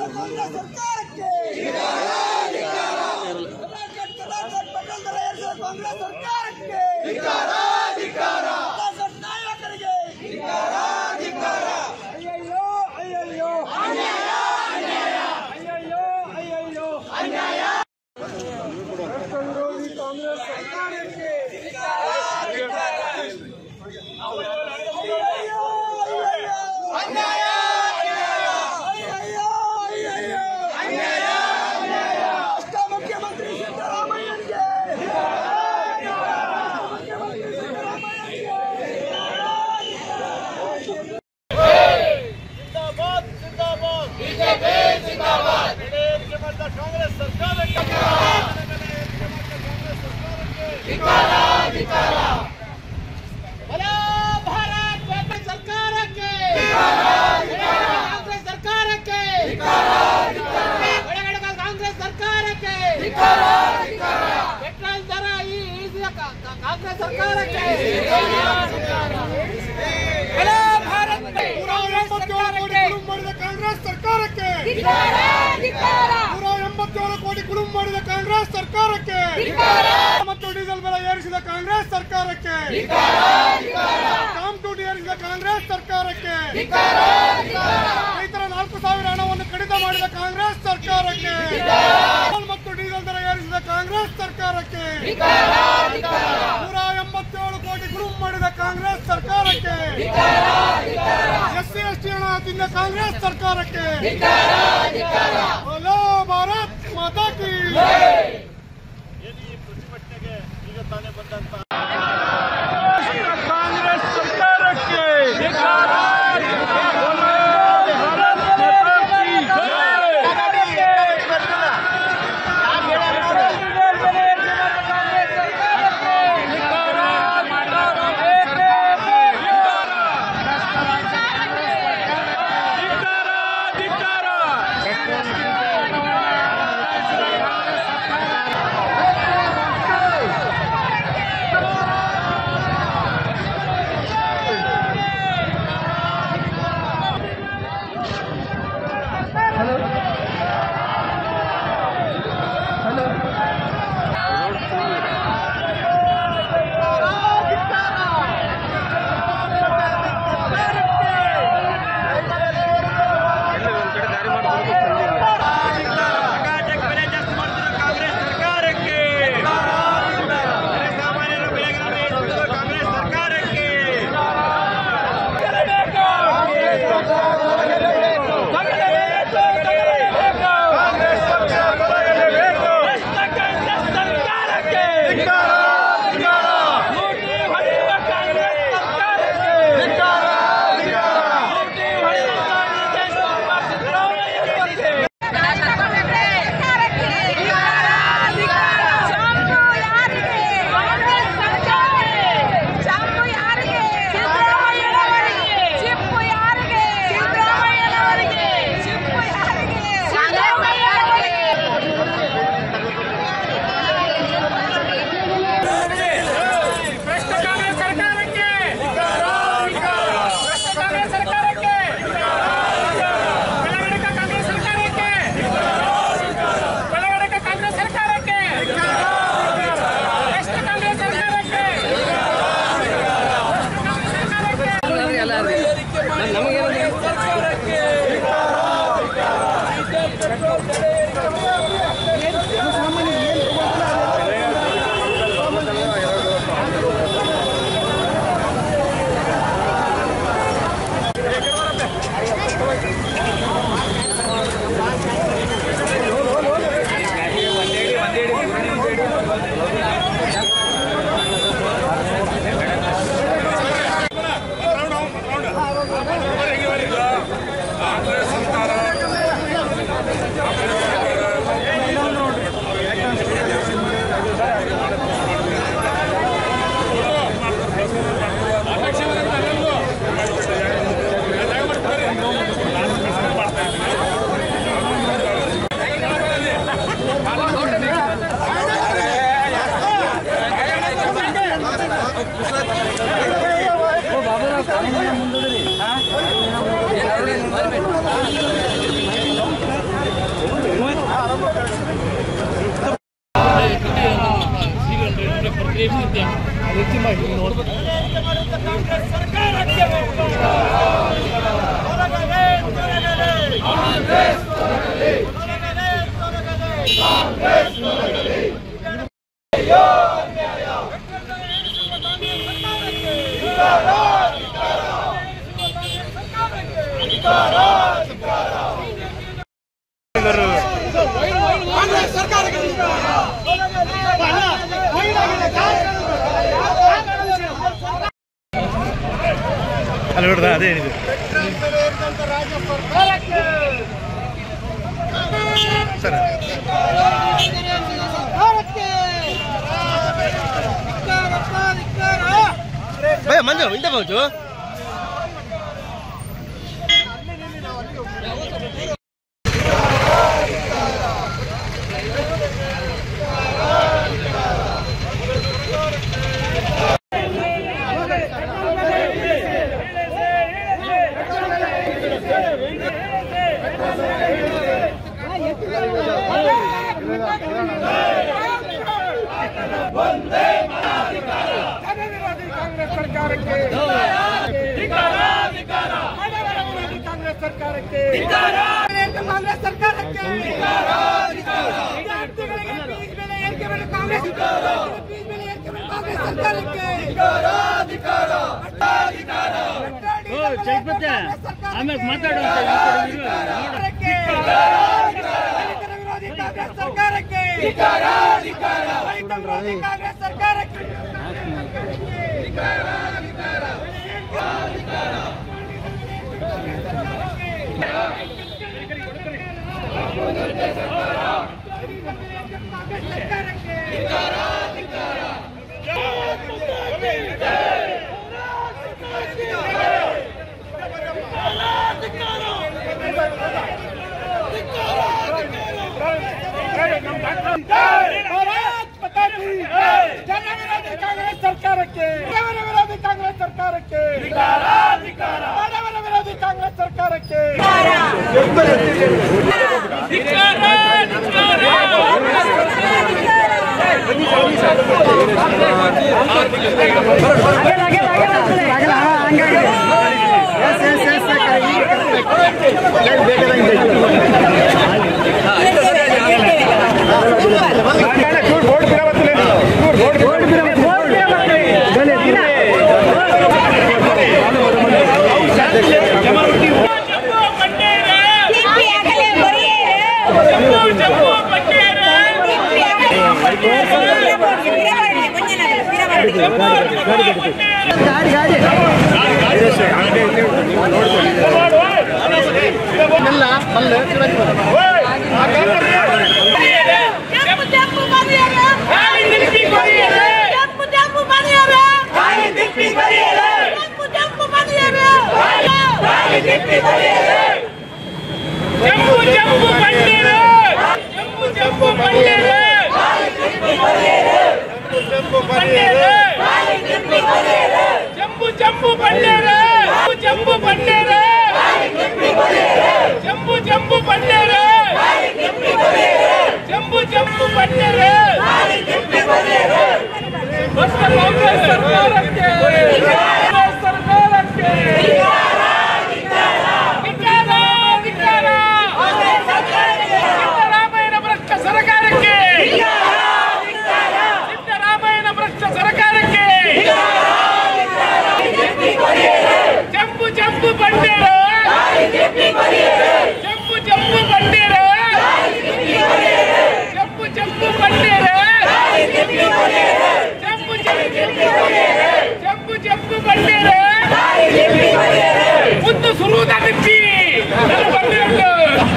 ಕಾಂಗ್ರೆಸ್ ಸರ್ಕಾರಕ್ಕೆ ಕರ್ನಾಟಕ ಕರ್ನಾಟಕ ಪೆಟ್ರೋಲ್ ದರ ಏರಿಸಿದ ಕಾಂಗ್ರೆಸ್ ಸರ್ಕಾರಕ್ಕೆ ಕಾಂಗ್ರೆಸ್ ನಾಯಕರಿಗೆ ಅಯ್ಯಯ್ಯೋ ಅಯ್ಯಯ್ಯೋ ಅಯ್ಯಯ್ಯೋ ಅಯ್ಯಯ್ಯೋ ಭ್ರಷ್ಟ ವಿರೋಧಿ ಕಾಂಗ್ರೆಸ್ ಸರ್ಕಾರಕ್ಕೆ ಅಯ್ಯಯ್ಯೋ, ಅಯ್ಯಯ್ಯೋ. ಅಯ್ಯಯ್ಯೋ, ಅಯ್ಯಯ್ಯೋ. ಭ್ರಷ್ಟ ಮುಖ್ಯಮಂತ್ರಿ ಸಿದ್ದರಾಮಯ್ಯನಿಗೆ ಮುಖ್ಯಮಂತ್ರಿ ಸಿದ್ದರಾಮಯ್ಯನಿಗೆ ಜಿಂದಾಬಾದ್ ಜಿಂದಾಬಾದ್ ಬಿಜೆಪಿ ಜಿಂದಾಬಾದ್ ಏರಿಕೆ ಮಾಡಿದ ಕಾಂಗ್ರೆಸ್ ಸರ್ಕಾರಕ್ಕೆ ಏರಿಕೆ ಮಾಡಿದ ಕಾಂಗ್ರೆಸ್ ಸರ್ಕಾರಕ್ಕೆ ಬಲೋ ಭಾರತ್ ಮಾತಾ ಸರ್ಕಾರಕ್ಕೆ ಕಾಂಗ್ರೆಸ್ ಸರ್ಕಾರಕ್ಕೆ ಒಳಗಡೆ ಕಾಂಗ್ರೆಸ್ ಸರ್ಕಾರಕ್ಕೆ ಪೆಟ್ರೋಲ್ ದರ ಈ ಇಳಿಸಿದ ಕಾ- ಕಾ- ಕಾಂಗ್ರೆಸ್ ಸರ್ಕಾರಕ್ಕೆ ಬಲೋ ಭಾರತ್ ನೂರ ಎಂಬತ್ತೇಳು ಕೋಟಿ ಕುಡುಂಬ ಮಾಡಿದ ಕಾಂಗ್ರೆಸ್ ಸರ್ಕಾರಕ್ಕೆ ನೂರ ಎಂಬತ್ತೇಳು ಕೋಟಿ ಕುಡುಂಬ ಮಾಡಿದ ಕಾಂಗ್ರೆಸ್ ಸರ್ಕಾರಕ್ಕೆ ಮತ್ತು ಡೀಸೆಲ್ ಬೆಲೆ ಏರಿಸಿದ ಕಾಂಗ್ರೆಸ್ ಸರ್ಕಾರಕ್ಕೆ ಸ್ಟಾಂಪ್ ಡ್ಯೂಟಿ ಏರಿಸಿದ ಕಾಂಗ್ರೆಸ್ ಸರ್ಕಾರಕ್ಕೆ ರೈತರ ನಾಲ್ಕು ಸಾವಿರ ಹಣವನ್ನು ಕಡಿತ ಮಾಡಿದ ಕಾಂಗ್ರೆಸ್ ಸರ್ಕಾರಕ್ಕೆ ಪೆಟ್ರೋಲ್ ಮತ್ತು ಡೀಸೆಲ್ ದರ ಏರಿಸಿದ ಕಾಂಗ್ರೆಸ್ ಸರ್ಕಾರಕ್ಕೆ ನೂರ ಎಂಬತ್ತೇಳು ಕೋಟಿ ಕುಡುಂಬ ಮಾಡಿದ ಕಾಂಗ್ರೆಸ್ ಸರ್ಕಾರಕ್ಕೆ ಎಸ್ಸಿ ಎಸ್ಟಿ ಹಣ ತಿಂದ ಕಾಂಗ್ರೆಸ್ ಸರ್ಕಾರಕ್ಕೆ ಹಲೋ ಭಾರತ್ ಮಾತಾ ಕಿ ಪ್ರತಿಭಟನೆಗೆ ಈಗ ತಾನೇ ಬಂದಂತ ಕಾಂಗ್ರೆಸ್ ಸರ್ಕಾರಕ್ಕೆ ಕಾಂಗ್ರೆಸ್ ಸರ್ಕಾರಕ್ಕೆ ಸಾಮಾನ್ಯರ ಬೆಳೆಗಳನ್ನು ಹೆಚ್ಚಿಸುವ ಕಾಂಗ್ರೆಸ್ ಸರ್ಕಾರಕ್ಕೆ ಭ್ರಷ್ಟ ಕಾಂಗ್ರೆಸ್ ಸರ್ಕಾರಕ್ಕೆ ಭ್ರಷ್ಟ ಕಾಂಗ್ರೆಸ್ ಸರ್ಕಾರಕ್ಕೆ ಕರ್ನಾಟಕ ಕಾಂಗ್ರೆಸ್ ಸರ್ಕಾರಕ್ಕೆ ಕರ್ನಾಟಕ ಕಾಂಗ್ರೆಸ್ ಸರ್ಕಾರಕ್ಕೆ ಭ್ರಷ್ಟ ಕಾಂಗ್ರೆಸ್ ಸರ್ಕಾರಕ್ಕೆ ರೌಂಡ್ ರೌಂಡ್ ಕಾಂಗ್ರೆಸ್ ಸರ್ಕಾರಕ್ಕೆ ಅಲ್ಲಿ ನೋಡ್ದ ಅದೇ ಏನಿದೆ ಸರ್ ಭಯ ಮಂಜು ಇಂದ ಮಂಜು ಕಾಂಗ್ರೆಸ್ ಸರ್ಕಾರಕ್ಕೆ ಕಾಂಗ್ರೆಸ್ ಸರ್ಕಾರಕ್ಕೆ ಕಾಂಗ್ರೆಸ್ ಸರ್ಕಾರಕ್ಕೆ ವಿದ್ಯಾರ್ಥಿಗಳಿಗೆ ಫೀಸ್ ಬೆಲೆ ಏರಿಕೆ ಮೇಲೆ ಕಾಂಗ್ರೆಸ್ ಫೀಸ್ ಬೆಲೆ ಏರಿಕೆ ಮೇಲೆ ಕಾಂಗ್ರೆಸ್ ಸರ್ಕಾರಕ್ಕೆ ಆಮೇಲೆ ಮಾತಾಡೋ ರೈತರ ವಿರೋಧಿ ಕಾಂಗ್ರೆಸ್ ಸರ್ಕಾರಕ್ಕೆ ರೈತ ವಿರೋಧಿ ಕಾಂಗ್ರೆಸ್ ಸರ್ಕಾರಕ್ಕೆ ಭಾರತ್ ಮಾತಾ ಕೀ ಜನ ವಿರೋಧಿ ಕಾಂಗ್ರೆಸ್ ಸರ್ಕಾರಕ್ಕೆ ಬಡವರ ವಿರೋಧಿ ಕಾಂಗ್ರೆಸ್ ಸರ್ಕಾರಕ್ಕೆ ಬಡವರ ವಿರೋಧಿ ಕಾಂಗ್ರೆಸ್ ಸರ್ಕಾರಕ್ಕೆ ಟಿಪ್ಪಿ ಆಗಲೇ ಬರೆಯೇರೆ ಟಿಪ್ಪಿ ಆಗಲೇ ಜಂಪು ಜಂಪು ಬರೆಯೇರೆ ಜಂಪು ಜಂಪು ಬರೆಯೇರೆ ಜಂಪು ಜಂಪು ಬರೆಯೇರೆ ಜಂಬು ಜಂಬು ಬಂಡೀರ ಜಂಬು ಜಂಬು ಬಂಡೀರ ಜಂಬು ಜಂಬು ಬಂಡೀರ ಜಂಬು ಬಂಡೀರ ಜಂಬು ಜಂಬು ಬಂಡೀರ ಜಂಬು ಜಂಬು ಬಂಡೀರ ಭ್ರಷ್ಟ ಕಾಂಗ್ರೆಸ್ ಸರ್ಕಾರಕ್ಕೆ ಕಾಂಗ್ರೆಸ್ ಸರ್ಕಾರಕ್ಕೆ ಧಿಕ್ಕಾರ, ಧಿಕ್ಕಾರ. ಸಿದ್ದರಾಮಯ್ಯನ ಭ್ರಷ್ಟ ಸರ್ಕಾರಕ್ಕೆ ಸಿದ್ದರಾಮಯ್ಯನ ಭ್ರಷ್ಟ ಸರ್ಕಾರಕ್ಕೆ ಜಂಬು ಜಂಬು ಬಂಡೀರ ಜಂಬು ಜಂಬು ಬಂಡೀರ ಜಂಬು ಜಂಬು ಬಂಡೀರ ಜಂಬು ಜಂಬು ಜಂಬು ಜಂಬು ಬಂಡೀರ ಮುಂದೆ ಸುರುವುದ ನಿಂತಿ ಬಂದಿರಲು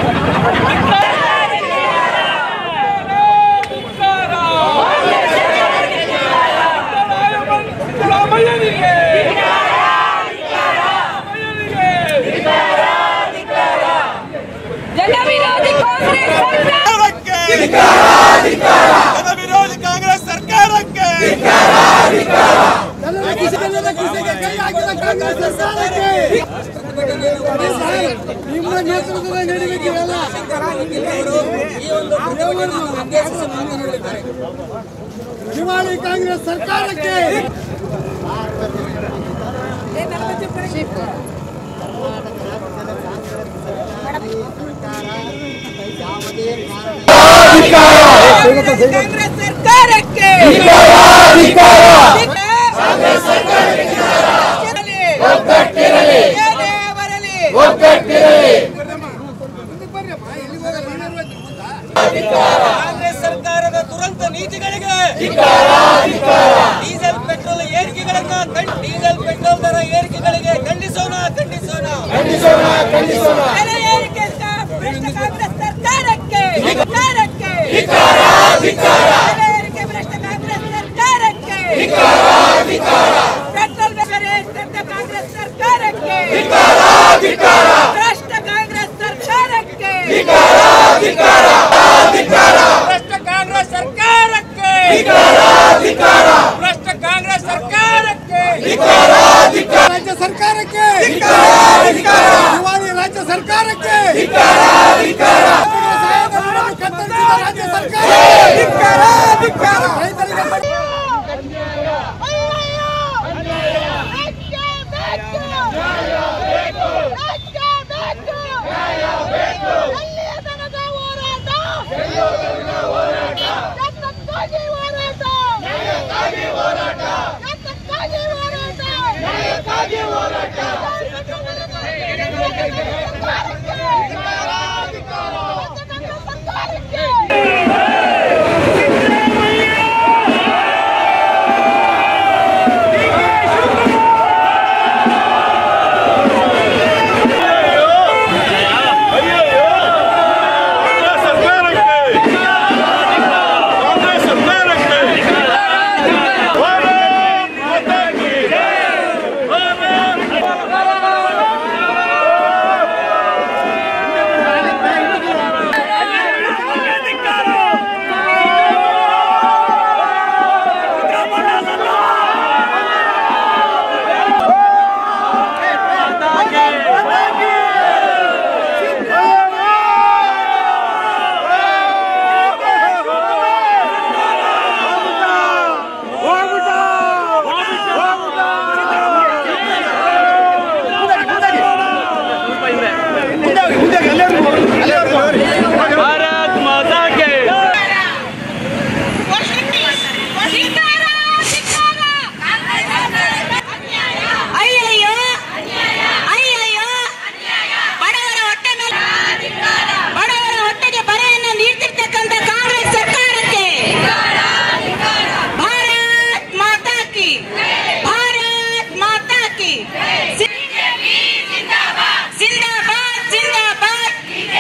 ರಾಮಯ್ಯನಿಗೆ ಜನ ವಿರೋಧಿ ಕಾಂಗ್ರೆಸ್ ಸರ್ಕಾರ ಜನ ವಿರೋಧಿ ಕಾಂಗ್ರೆಸ್ ಸರ್ಕಾರಕ್ಕೆ ನಿಮ್ಮ ನೇತೃತ್ವದಲ್ಲಿ ನಡೀಬೇಕಿರಲ್ಲ ದಿವಾಳಿ ಕಾಂಗ್ರೆಸ್ ಸರ್ಕಾರಕ್ಕೆ ಕಾಂಗ್ರೆಸ್ ಸರ್ಕಾರಕ್ಕೆ ಒಗ್ಗಟ್ಟಿರಲಿ ಏನೇ ಬರಲಿ ಭ್ರಷ್ಟ ಕಾಂಗ್ರೆಸ್ ಸರ್ಕಾರಕ್ಕೆ ಭ್ರಷ್ಟ ಕಾಂಗ್ರೆಸ್ ಸರ್ಕಾರಕ್ಕೆ ರಾಜ್ಯ ಸರ್ಕಾರಕ್ಕೆ ದಿವಾಳಿ ರಾಜ್ಯ ಸರ್ಕಾರಕ್ಕೆ ಸಹಾಯಧನವನ್ನು ಕತ್ತರಿಸಿದ ರಾಜ್ಯ ಸರ್ಕಾರ ರೈತರಿಗೆ ಬಡ್ಡಿ- ಅಯ್ಯಯ್ಯೋ ಅಯ್ಯಯ್ಯೋ ಬಡವರ ಹೊಟ್ಟೆ ಮೇಲೆ ಬಡವರ ಹೊಟ್ಟೆಗೆ ಬರೆಯನ್ನು ನೀಡ್ತಿರ್ತಕ್ಕಂಥ ಕಾಂಗ್ರೆಸ್ ಸರ್ಕಾರಕ್ಕೆ ಭಾರತ್ ಮಾತಾ ಕಿ ಭಾರತ್ ಮಾತಾ ಕಿ ಜಿಂದಾಬಾದ್ ಜಿಂದಾಬಾದ್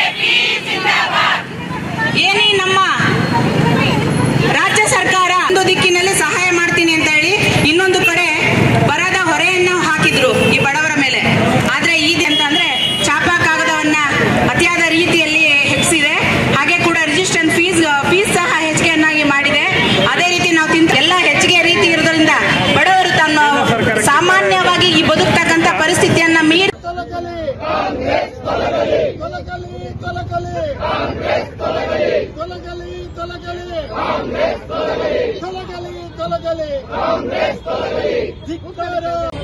ಏನೇ ನಮ್ಮ ರಾಜ್ಯ ಸರ್ಕಾರ ಒಂದು ದಿಕ್ಕಿನಲ್ಲಿ ಸಹಾಯ ಮಾಡ್ತೀನಿ ಅಂತ ಹೇಳಿ ಇನ್ನೊಂದು ಕಡೆ ಬರದ ಹೊರೆಯನ್ನು ಹಾಕಿದ್ರು ಈ ಬಡವರ ಮೇಲೆ ಆದ್ರೆ ಇದೆ ಅಂತ ಅಂದ್ರೆ ಚಾಪ ಕಾಗದವನ್ನ ಅತಿಯಾದ ರೀತಿಯಲ್ಲಿ ಹೆಚ್ಚಿದೆ ಹಾಗೆ ಕೂಡ ರಿಜಿಸ್ಟ್ರೇಷನ್ ಫೀಸ್ ಫೀಸ್ ಸಹ ಹೆಚ್ಚಿಗೆಯನ್ನಾಗಿ ಮಾಡಿದೆ ಅದೇ ರೀತಿ ನಾವು ತಿಂತ ಎಲ್ಲ ಹೆಚ್ಚಿಗೆ ರೀತಿ ಇರೋದ್ರಿಂದ ಬಡವರು ತನ್ನ ಸಾಮಾನ್ಯವಾಗಿ ಈ ಬದುಕ್ತಕ್ಕಂಥ ಪರಿಸ್ಥಿತಿಯನ್ನ ಮೀರಿ ತೊಲಗಲಿ ತೊಲಗಲಿ ತೊಲಗಲಿ ತೊಲಗಲಿ ತೊಲಗಲಿ ತೊಲಗಲಿ ತೊಲಗಲಿ ಧಿಕ್ಕಾರ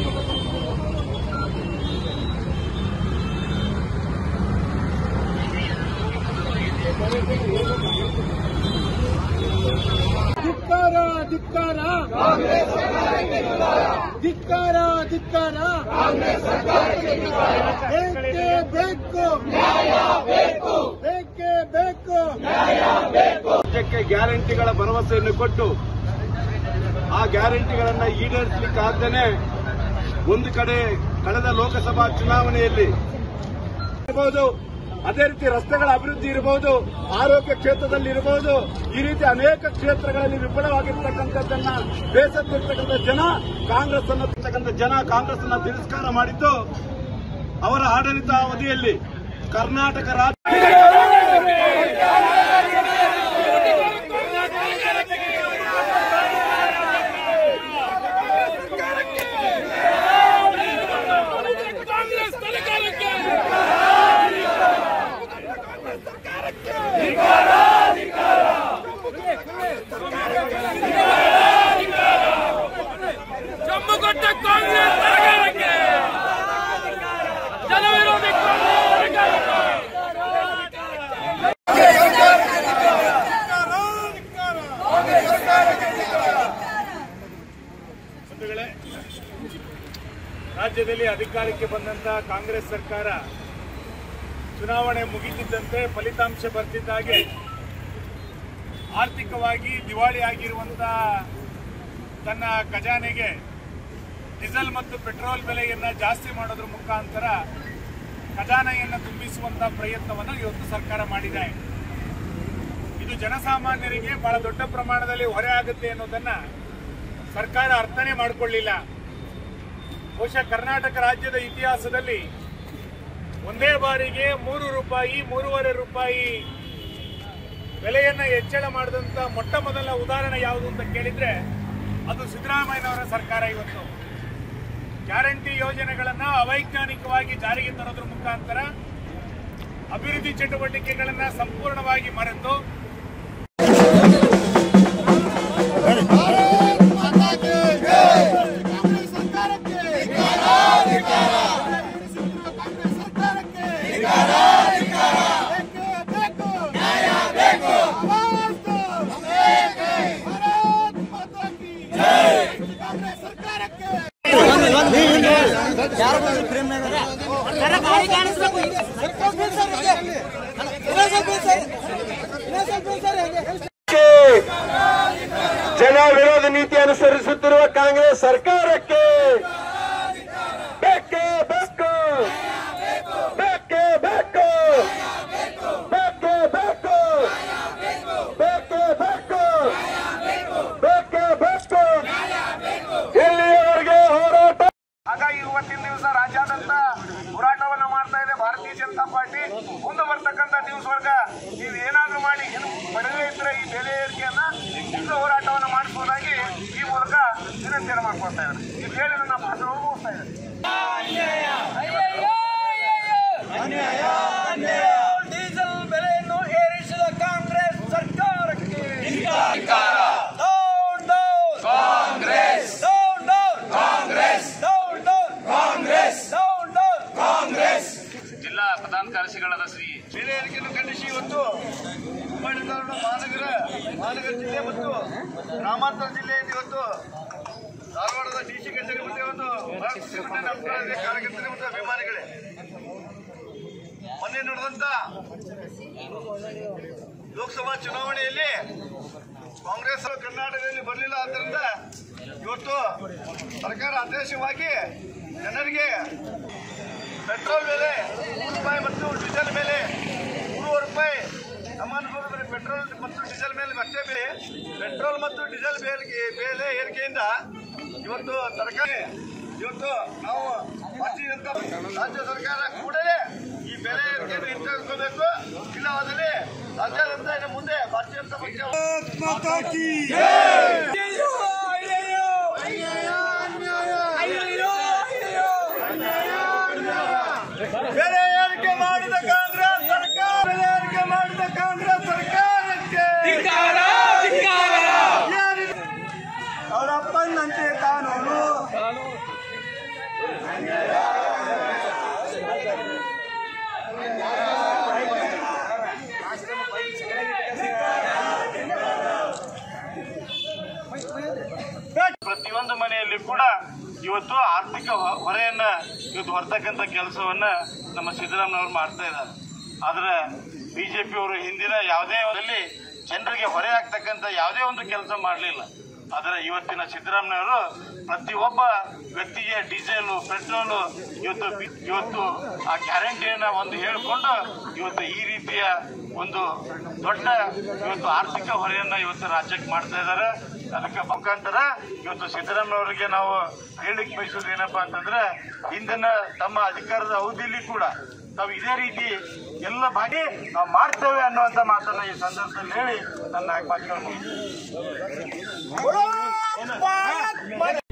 ಧಿಕ್ಕಾರ ಧಿಕ್ಕಾರ ಧಿಕ್ಕಾರ ಧಿಕ್ಕಾರ ಬೇಕೇ ಬೇಕು ಬೇಕೇ ಬೇಕು ರಾಜ್ಯಕ್ಕೆ ಗ್ಯಾರಂಟಿಗಳ ಭರವಸೆಯನ್ನು ಕೊಟ್ಟು ಆ ಗ್ಯಾರಂಟಿಗಳನ್ನ ಈಡೇರಿಸಲಿಕ್ಕೆ ಆಗ್ದೇನೆ ಒಂದು ಕಡೆ ಕಳೆದ ಲೋಕಸಭಾ ಚುನಾವಣೆಯಲ್ಲಿ ಇರಬಹುದು ಅದೇ ರೀತಿ ರಸ್ತೆಗಳ ಅಭಿವೃದ್ಧಿ ಇರಬಹುದು ಆರೋಗ್ಯ ಕ್ಷೇತ್ರದಲ್ಲಿ ಇರಬಹುದು ಈ ರೀತಿ ಅನೇಕ ಕ್ಷೇತ್ರಗಳಲ್ಲಿ ವಿಫಲವಾಗಿರ್ತಕ್ಕಂಥದ್ದನ್ನ ಬೇಸತ್ತಿರ್ತಕ್ಕಂಥ ಜನ ಕಾಂಗ್ರೆಸ್ ಅನ್ನು ಇರ್ತಕ್ಕಂಥ ಜನ ಕಾಂಗ್ರೆಸ್ ಅನ್ನ ತಿರಸ್ಕಾರ ಮಾಡಿದ್ದು ಅವರ ಆಡಳಿತ ಅವಧಿಯಲ್ಲಿ ಕರ್ನಾಟಕ ರಾಜ್ಯ ಜಮ್ಮುಗೊಟ್ಟ ಕಾಂಗ್ರೆಸ್ ಸರ್ಕಾರಕ್ಕೆ ಜನವಿರೋಧಿ ಕಾಂಗ್ರೆಸ್ ಸರ್ಕಾರಕ್ಕೆ ಬಂಧುಗಳೇ ರಾಜ್ಯದಲ್ಲಿ ಅಧಿಕಾರಕ್ಕೆ ಬಂದಂತಹ ಕಾಂಗ್ರೆಸ್ ಸರ್ಕಾರ ಚುನಾವಣೆ ಮುಗಿತಿದ್ದಂತೆ ಫಲಿತಾಂಶ ಬರ್ತಿದ್ದಾಗೆ ಆರ್ಥಿಕವಾಗಿ ದಿವಾಳಿ ಆಗಿರುವಂತಹ ತನ್ನ ಖಜಾನೆಗೆ ಡೀಸೆಲ್ ಮತ್ತು ಪೆಟ್ರೋಲ್ ಬೆಲೆಯನ್ನ ಜಾಸ್ತಿ ಮಾಡೋದ್ರ ಮುಖಾಂತರ ಖಜಾನೆಯನ್ನು ತುಂಬಿಸುವಂತಹ ಪ್ರಯತ್ನವನ್ನು ಇವತ್ತು ಸರ್ಕಾರ ಮಾಡಿದೆ ಇದು ಜನಸಾಮಾನ್ಯರಿಗೆ ಬಹಳ ದೊಡ್ಡ ಪ್ರಮಾಣದಲ್ಲಿ ಹೊರೆ ಆಗುತ್ತೆ ಅನ್ನೋದನ್ನ ಸರ್ಕಾರ ಅರ್ಥನೇ ಮಾಡಿಕೊಳ್ಳಿಲ್ಲ ಬಹುಶಃ ಕರ್ನಾಟಕ ರಾಜ್ಯದ ಇತಿಹಾಸದಲ್ಲಿ ಒಂದೇ ಬಾರಿಗೆ ಮೂರು ರೂಪಾಯಿ ಮೂರುವರೆ ರೂಪಾಯಿ ಬೆಲೆಯನ್ನ ಹೆಚ್ಚಳ ಮಾಡಿದಂತ ಮೊಟ್ಟ ಮೊದಲ ಉದಾಹರಣೆ ಯಾವುದು ಅಂತ ಕೇಳಿದ್ರೆ ಅದು ಸಿದ್ದರಾಮಯ್ಯನವರ ಸರ್ಕಾರ ಇವತ್ತು ಗ್ಯಾರಂಟಿ ಯೋಜನೆಗಳನ್ನ ಅವೈಜ್ಞಾನಿಕವಾಗಿ ಜಾರಿಗೆ ತರೋದ್ರ ಮುಖಾಂತರ ಅಭಿವೃದ್ಧಿ ಚಟುವಟಿಕೆಗಳನ್ನ ಸಂಪೂರ್ಣವಾಗಿ ಮರೆತು ಕಾಂಗ್ರೆಸ್ ಸರ್ಕಾರಕ್ಕೆ ಕಾಂಗ್ರೆಸ್ ಸರ್ಕಾರಕ್ಕೆ ಬೇಕೇ ಬೇಕು ಆವಾಜ್ ದೋ. ಭಾರತ್ ಮಾತಾ ಕಿ ಕಾಂಗ್ರೆಸ್ ಸರ್ಕಾರಕ್ಕೆ ಜನ ವಿರೋಧ ನೀತಿ ಅನುಸರಿಸುತ್ತಿರುವ ಕಾಂಗ್ರೆಸ್ ಸರ್ಕಾರಕ್ಕೆ ಬೇಕೇ ಬೇಕು ಬೇಕೇ ಬೇಕು ಬೇಕೇ ಬೇಕು ಬೇಕೇ ಬೇಕು ಬೇಕೇ ಬೇಕು ಇಲ್ಲಿಯವರೆಗೆ ಹೋರಾಟ ಹಾಗಾಗಿ ಇವತ್ತಿನ ದಿವಸ ರಾಜ್ಯಾದ್ಯಂತ ಹೋರಾಟವನ್ನ ಮಾಡ್ತಾ ಇದೆ ಭಾರತೀಯ ಜನತಾ ಪಾರ್ಟಿ ಮುಂದೆ ಬರ್ತಕ್ಕಂಥ ದಿವಸ ವರ್ಗ ನೀವು ಏನಾದ್ರೂ ಮಾಡಿ ಏನು ಪಡೆದೇ ಇದ್ರೆ ಈ ಬೆಲೆ ಏರಿಕೆಯನ್ನ ಇಂಥ ಹೋರಾಟವನ್ನ ಮಾಡಿಸುವುದಾಗಿ ಈ ಮೂಲಕ ವಿನಂತಿಯನ್ನು ಮಾಡ್ಕೊಳ್ತಾ ಇದ್ದಾರೆ ಈ ಹೇಳಿ ನನ್ನ ಭಾಷಣ ಮುಗಿಸ್ತಾ ಇದ್ದಾರೆ ಡೀಸೆಲ್ ಬೆಲೆಯನ್ನು ಏರಿಸಿದ ಕಾಂಗ್ರೆಸ್ ಸರ್ಕಾರಕ್ಕೆ ಕಾಂಗ್ರೆಸ್ ಕಾಂಗ್ರೆಸ್ ಕಾಂಗ್ರೆಸ್ ಕಾಂಗ್ರೆಸ್ ಜಿಲ್ಲಾ ಪ್ರಧಾನ ಕಾರ್ಯದರ್ಶಿಗಳಾದ ಶ್ರೀ ಬೆಲೆ ಏರಿಕೆಯನ್ನು ಖಂಡಿಸಿ ಇವತ್ತು ಹುಬ್ಬಳ್ಳಿ ಧಾರವಾಡ ಮಹಾನಗರ ಮಹಾನಗರ ಜಿಲ್ಲೆ ಮತ್ತು ಗ್ರಾಮಾಂತರ ಜಿಲ್ಲೆಯಿಂದ ಇವತ್ತು ಧಾರವಾಡದ ಡಿ ಸಿ ಕಚೇರಿ ಮುಂದೆ ಒಂದು ಭಾರತ ಸಂಘಟನೆ ಹಮ್ಮಿಕೊಳ್ಳಲಾಗಿದೆ. ಕಾರ್ಯಕರ್ತರು ಮತ್ತು ಅಭಿಮಾನಿಗಳೇ ಮೊನ್ನೆ ನಡೆದಂತ ಲೋಕಸಭಾ ಚುನಾವಣೆಯಲ್ಲಿ ಕಾಂಗ್ರೆಸ್ ಕರ್ನಾಟಕದಲ್ಲಿ ಬರಲಿಲ್ಲ ಆದ್ದರಿಂದ ಇವತ್ತು ಸರ್ಕಾರ ಆದೇಶವಾಗಿ ಜನರಿಗೆ ಪೆಟ್ರೋಲ್ ಬೆಲೆ ಮೂರು ರೂಪಾಯಿ ಮತ್ತು ಡೀಸೆಲ್ ಬೆಲೆ ಮೂರುವರೆ ರೂಪಾಯಿ ಸಮಾನಪೂರ್ವ ಬೆಲೆ ಪೆಟ್ರೋಲ್ ಮತ್ತು ಡೀಸೆಲ್ ಮೇಲೆ ಅಷ್ಟೇ ಬೆಲೆ ಪೆಟ್ರೋಲ್ ಮತ್ತು ಡೀಸೆಲ್ ಬೆಲೆ ಬೆಲೆ ಏರಿಕೆಯಿಂದ ಇವತ್ತು ತರಕಾರಿ ಇವತ್ತು ನಾವು ಭಾರತೀಯ ಜನತಾ ರಾಜ್ಯ ಸರ್ಕಾರ ಕೂಡಲೇ ಈ ಬೆಲೆ ಏರಿಕೆಯನ್ನು ಹಿಂತೆಗೆದುಕೋಬೇಕು ಇಲ್ಲವಾದಲ್ಲಿ ರಾಜ್ಯಾದ್ಯಂತ ಇನ್ನು ಮುಂದೆ ಭಾರತೀಯ ಜನತಾ ಪಕ್ಷ ಬೆಲೆ ಏರಿಕೆ ಮಾಡಿದ ಕಾಂಗ್ರೆಸ್ ಸರ್ಕಾರ ಬೆಲೆ ಏರಿಕೆ ಮಾಡಿದ ಕಾಂಗ್ರೆಸ್ ಸರ್ಕಾರಕ್ಕೆ ಯಾರಿಗೆ- ಅವರಪ್ಪನಂತೆ ಕಾನೂನು ಪ್ರತಿಯೊಂದು ಮನೆಯಲ್ಲಿ ಕೂಡ ಇವತ್ತು ಆರ್ಥಿಕ ಹೊ- ಹೊರೆಯನ್ನ ಇವತ್ತು ಹೊರತಕ್ಕಂತ ಕೆಲಸವನ್ನ ನಮ್ಮ ಸಿದ್ದರಾಮಯ್ಯವರು ಮಾಡ್ತಾ ಇದ್ದಾರೆ ಆದ್ರೆ ಬಿಜೆಪಿಯವರು ಹಿಂದಿನ ಯಾವುದೇ ಒಂದಲ್ಲಿ ಜನರಿಗೆ ಹೊರೆ ಆಗ್ತಕ್ಕಂತ ಯಾವುದೇ ಒಂದು ಕೆಲಸ ಮಾಡಲಿಲ್ಲ ಆದರೆ ಇವತ್ತಿನ ಸಿದ್ದರಾಮಯ್ಯವರು ಪ್ರತಿಯೊಬ್ಬ ವ್ಯಕ್ತಿಗೆ ಡೀಸೆಲ್ ಪೆಟ್ರೋಲು ಇವತ್ತು ಬಿ- ಇವತ್ತು ಆ ಗ್ಯಾರಂಟಿಯನ್ನ ಒಂದು ಹೇಳಿಕೊಂಡು ಇವತ್ತು ಈ ರೀತಿಯ ಒಂದು ದೊಡ್ಡ ಇವತ್ತು ಆರ್ಥಿಕ ಹೊರೆಯನ್ನ ಇವತ್ತು ರಾಜ್ಯಕ್ಕೆ ಮಾಡ್ತಾ ಇದ್ದಾರೆ ಅದಕ್ಕೆ ಮುಖಾಂತರ ಇವತ್ತು ಸಿದ್ದರಾಮಯ್ಯವರಿಗೆ ನಾವು ಹೇಳಿಕ್ ಬಯಸೋದು ಏನಪ್ಪಾ ಅಂತಂದ್ರೆ ಹಿಂದಿನ ತಮ್ಮ ಅಧಿಕಾರದ ಅವಧಿಯಲ್ಲಿ ಕೂಡ ನಾವು ಇದೇ ರೀತಿ ಎಲ್ಲ ಭಾಗಿ ನಾವು ಮಾಡ್ತೇವೆ ಅನ್ನುವಂತ ಮಾತನ್ನ ಈ ಸಂದರ್ಭದಲ್ಲಿ ಹೇಳಿ ನನ್ನ ಮಾತುಗಳನ್ನು ಮುಗಿಸ್ತೇನೆ.